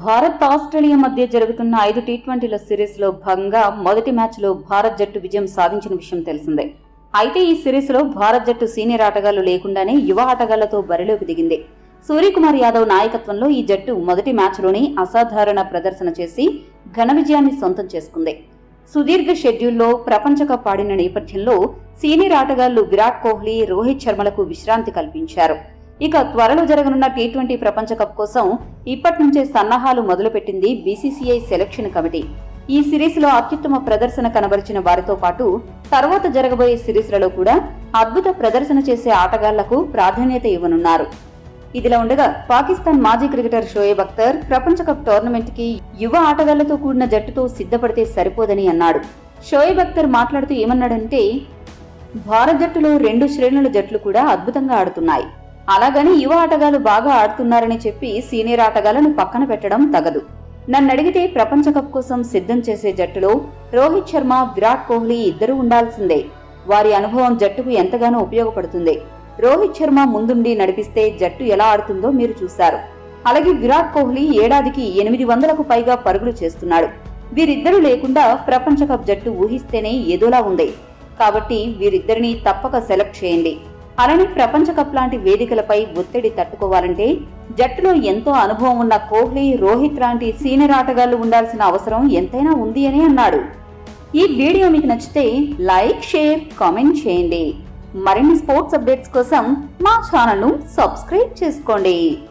Bharat Australia మధ్య జరుగుతున్న ఐదు టీ ట్వంటీల సిరీస్ లో భాగంగా మొదటి మ్యాచ్ లో భారత్ జట్టు విజయం సాధించిన విషయం తెలిసిందే అయితే ఈ సిరీస్ లో భారత్ జట్టు సీనియర్ ఆటగాళ్లు లేకుండానే యువ ఆటగాళ్లతో బరిలోకి దిగింది సూర్యకుమార్ యాదవ్ నాయకత్వంలో ఈ జట్టు మొదటి మ్యాచ్లోనే అసాధారణ ప్రదర్శన చేసి ఘన విజయాన్ని సొంతం చేసుకుంది సుదీర్ఘ షెడ్యూల్లో ప్రపంచ కప్ ఆడిన నేపథ్యంలో సీనియర్ ఆటగాళ్లు విరాట్ కోహ్లీ రోహిత్ శర్మలకు విశ్రాంతి కల్పించారు ఇక త్వరలో జరగనున్న టీ ట్వంటీ ప్రపంచ కప్ కోసం ఇప్పటి నుంచే సన్నాహాలు మొదలుపెట్టింది బీసీసీఐ సెలక్షన్ కమిటీ ఈ సిరీస్ లో అత్యుత్తమ ప్రదర్శన కనబరిచిన వారితో పాటు తర్వాత జరగబోయే సిరీస్లలో కూడా అద్భుత ప్రదర్శన చేసే ఆటగాళ్లకు ప్రాధాన్యత ఇవ్వనున్నారు ఇదిలా ఉండగా పాకిస్తాన్ మాజీ క్రికెటర్ షోయబ్ అఖ్తర్ ప్రపంచ కప్ టోర్నమెంట్ కి యువ ఆటగాళ్లతో కూడిన జట్టుతో సిద్ధపడితే సరిపోదని అన్నాడు షోయబ్ అఖ్తర్ మాట్లాడుతూ ఏమన్నాడంటే భారత్ జట్టులో రెండు శ్రేణుల జట్లు కూడా అద్భుతంగా ఆడుతున్నాయి అలాగని యువ ఆటగాళ్లు బాగా ఆడుతున్నారని చెప్పి సీనియర్ ఆటగాళ్లను పక్కన పెట్టడం తగదు నన్ను అడిగితే ప్రపంచ కప్ కోసం సిద్ధం చేసే జట్టులో రోహిత్ శర్మ విరాట్ కోహ్లీ ఇద్దరూ ఉండాల్సిందే వారి అనుభవం జట్టుకు ఎంతగానో ఉపయోగపడుతుంది రోహిత్ శర్మ ముందుండి నడిపిస్తే జట్టు ఎలా ఆడుతుందో మీరు చూశారు అలాగే విరాట్ కోహ్లీ ఏడాదికి ఎనిమిది వందలకు పైగా పరుగులు చేస్తున్నాడు వీరిద్దరూ లేకుండా ప్రపంచ కప్ జట్టు ఊహిస్తేనే ఏదోలా ఉంది కాబట్టి వీరిద్దరిని తప్పక సెలెక్ట్ చేయండి అలానే ప్రపంచ కప్ లాంటి వేదికలపై ఒత్తిడి తట్టుకోవాలంటే జట్టులో ఎంతో అనుభవం ఉన్న కోహ్లీ రోహిత్ లాంటి సీనియర్ ఆటగాళ్లు ఉండాల్సిన అవసరం ఎంతైనా ఉంది అని అన్నాడు ఈ వీడియో మీకు నచ్చితే లైక్ షేర్ కామెంట్ చేయండి మరిన్ని స్పోర్ట్స్ అప్డేట్స్ కోసం మా ఛానల్ను సబ్స్క్రైబ్ చేసుకోండి